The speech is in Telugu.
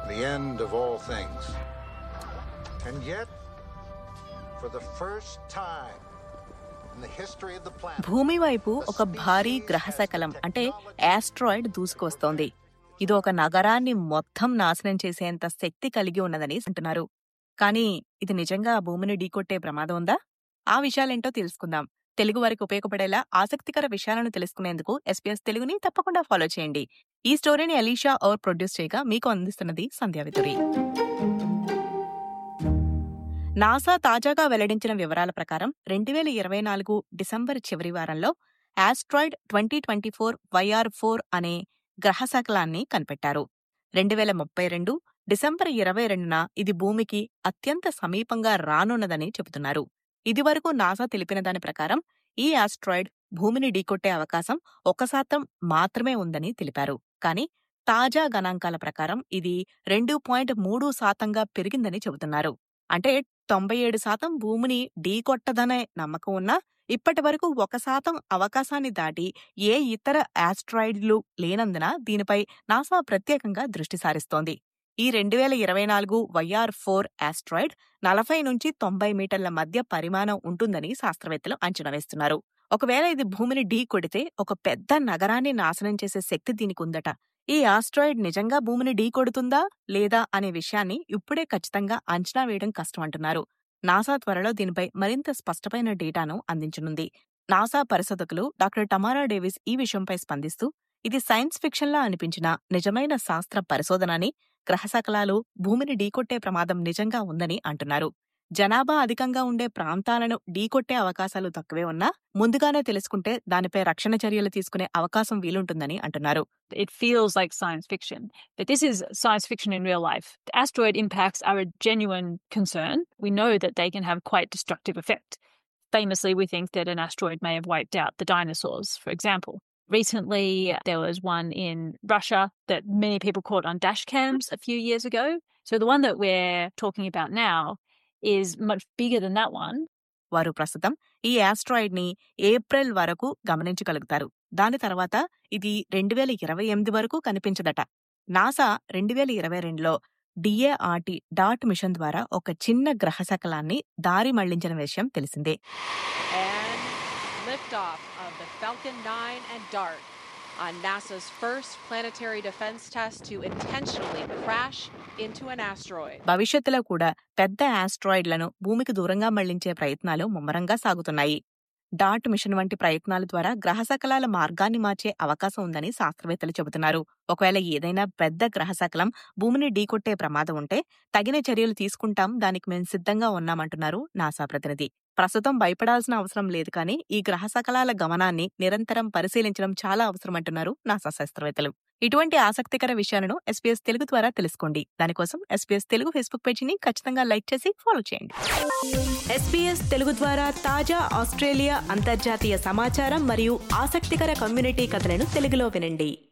the end of all things. And yet, for the first time in the history of the planet, భూమి వైపు ఒక భారీ గ్రహశకలం అంటే యాస్ట్రాయిడ్ దూసుకొస్తోంది ఇది ఒక నగరాన్ని మొత్తం నాశనం చేసేంత శక్తి కలిగి ఉన్నదని అంటున్నారు కానీ ఇది నిజంగా ఆ భూమిని ఢీకొట్టే ప్రమాదం ఉందా ఆ విషయాలేంటో తెలుసుకుందాం తెలుగు వారికి ఉపయోగపడేలా ఆసక్తికర విషయాలను తెలుసుకునేందుకు ఎస్పీఎస్ తెలుగుని తప్పకుండా ఫాలో చేయండి ఈ స్టోరీని అలీషా ఔర్ ప్రొడ్యూస్ చేయగా మీకు అందిస్తున్నది సంధ్యావితురి నాసా తాజాగా వెల్లడించిన వివరాల ప్రకారం రెండు వేల ఇరవై నాలుగు డిసెంబర్ చివరి వారంలో asteroid twenty twenty four YR four అనే గ్రహశకలాన్ని కనిపెట్టారు రెండు వేల ముప్పై రెండు డిసెంబర్ ఇరవై రెండున ఇది భూమికి అత్యంత సమీపంగా రానున్నదని చెబుతున్నారు ఇదివరకు నాసా తెలిపిన దాని ప్రకారం ఈ ఆస్ట్రాయిడ్ భూమిని ఢీకొట్టే అవకాశం ఒక శాతం మాత్రమే ఉందని తెలిపారు కానీ తాజా గణాంకాల ప్రకారం ఇది రెండు పాయింట్ మూడు శాతంగా పెరిగిందని చెబుతున్నారు అంటే తొంభై ఏడు శాతం భూమిని ఢీకొట్టదనే నమ్మకం ఉన్నా ఇప్పటి వరకు ఒక శాతం అవకాశాన్ని దాటి ఏ ఇతర ఆస్ట్రాయిడ్లు లేనందున దీనిపై నాసా ప్రత్యేకంగా దృష్టి సారిస్తోంది ఈ రెండు వేల ఇరవై నాలుగు వైఆర్ ఫోర్ ఆస్ట్రాయిడ్ నలభై నుంచి తొంభై మీటర్ల మధ్య పరిమాణం ఉంటుందని శాస్త్రవేత్తలు అంచనా వేస్తున్నారు ఒకవేళ ఇది భూమిని ఢీ కొడితే ఒక పెద్ద నగరాన్ని నాశనం చేసే శక్తి దీనికి ఉందట ఈ ఆస్ట్రాయిడ్ నిజంగా భూమిని ఢీ కొడుతుందా లేదా అనే విషయాన్ని ఇప్పుడే ఖచ్చితంగా అంచనా వేయడం కష్టం అంటున్నారు నాసా త్వరలో దీనిపై మరింత స్పష్టమైన డేటాను అందించనుంది నాసా పరిశోధకులు డాక్టర్ టమారా డేవిస్ ఈ విషయంపై స్పందిస్తూ ఇది సైన్స్ ఫిక్షన్లా అనిపించిన నిజమైన శాస్త్ర పరిశోధనని గ్రహశకలాలు భూమిని ఢీకొట్టే ప్రమాదం నిజంగా ఉందని అంటున్నారు జనాభా అధికంగా ఉండే ప్రాంతాలను ఢీకొట్టే అవకాశాలు తక్కువే ఉన్నా ముందుగానే తెలుసుకుంటే దానిపై రక్షణ చర్యలు తీసుకునే అవకాశం వీలుంటుందని అంటున్నారు It feels like science fiction, but this is science fiction in real life. The asteroid impacts are a genuine concern. We know that they can have quite destructive effect. Famously, we think that an asteroid may have wiped out the dinosaurs, for example. Recently, there was one in Russia that many people caught on dash cams a few years ago. So the one that we're talking about now is much bigger than that one. వారు ప్రస్తుతం ఈ ఆస్ట్రాయిడ్ ని ఏప్రిల్ వరకు గమనించగలుగుతారు దాని తర్వాత ఇది రెండు వేల ఇరవై ఎనిమిది వరకు కనిపించదట నాసా రెండు వేల ఇరవై రెండులో డిఏఆర్టీ డాట్ మిషన్ ద్వారా ఒక చిన్న గ్రహశకలాన్ని దారి మళ్లించిన విషయం తెలిసిందే And liftoff of the Falcon 9 and DART on NASA's first planetary defense test to intentionally crash into an asteroid. భవిష్యత్తులో కూడా పెద్ద ఆస్ట్రాయిడ్లను భూమికి దూరంగా మళ్లించే ప్రయత్నాలు ముమ్మరంగా సాగుతున్నాయి డాట్ మిషన్ వంటి ప్రయత్నాల ద్వారా గ్రహశకలాల మార్గాన్ని మార్చే అవకాశం ఉందని శాస్త్రవేత్తలు చెబుతున్నారు ఒకవేళ ఏదైనా పెద్ద గ్రహశకలం భూమిని ఢీకొట్టే ప్రమాదం ఉంటే తగిన చర్యలు తీసుకుంటాం దానికి మేము సిద్ధంగా ఉన్నామంటున్నారు నాసా ప్రతినిధి ప్రస్తుతం భయపడాల్సిన అవసరం లేదు కానీ ఈ గ్రహశకలాల గమనాన్ని నిరంతరం పరిశీలించడం చాలా అవసరమంటున్నారు నాసా శాస్త్రవేత్తలు ఇటువంటి ఆసక్తికర విషయాలను ఎస్పీఎస్ తెలుగు ద్వారా తెలుసుకోండి దానికోసం ఎస్పీఎస్ తెలుగు ఫేస్బుక్ పేజీని ఖచ్చితంగా లైక్ చేసి ఫాలో చేయండి ఎస్పీఎస్ తెలుగు ద్వారా తాజా ఆస్ట్రేలియా అంతర్జాతీయ సమాచారం మరియు ఆసక్తికర కమ్యూనిటీ కథలను తెలుగులో వినండి